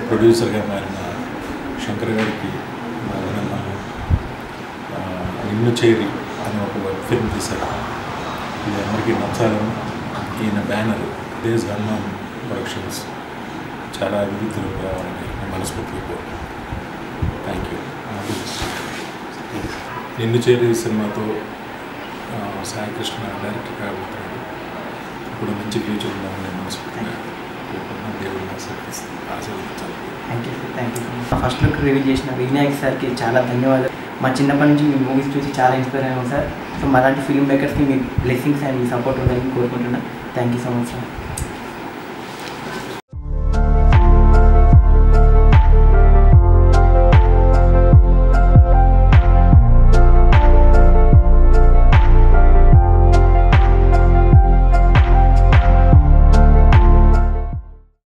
ప్రొడ్యూసర్గా మారిన శంకర్ గారికి నా అభినందనలు ఆ, నిన్ను చేరి అని ఒక వెబ్ ఫిల్మ్ తీశారు ఇది అందరికీ నచ్చాలని ఈయన బ్యానర్ దేజ్ హనుమాన్ ప్రొడక్షన్స్ చాలా అభివృద్ధిలో రావాలని నేను మనస్ఫూర్తిగా కోరుకుంటున్నాను థ్యాంక్ యూ నిన్ను చేరి సినిమాతో ఆ, సాయి కృష్ణ డైరెక్టర్ కాబోతున్నాడు ఇప్పుడు మంచి ఫ్యూచర్ ఉండాలని నేను మనస్ఫూర్తిగా కోరుకుంటున్నాను దేవుడిని ఆశీర్వదిస్తాను ఆశీర్వదించాలి thank you thank you first look reveal చేసిన వినాయక్ సార్కి చాలా ధన్యవాదాలు మా చిన్నప్పటి నుంచి మీ మూవీస్ చూసి చాలా ఇన్స్పైర్ అయ్యాము సార్ సో మా లాంటి ఫిల్మ్ మేకర్స్కి మీ బ్లెస్సింగ్స్ అండ్ మీ సపోర్ట్ ఉండాలని కోరుకుంటున్నాను thank you so much sir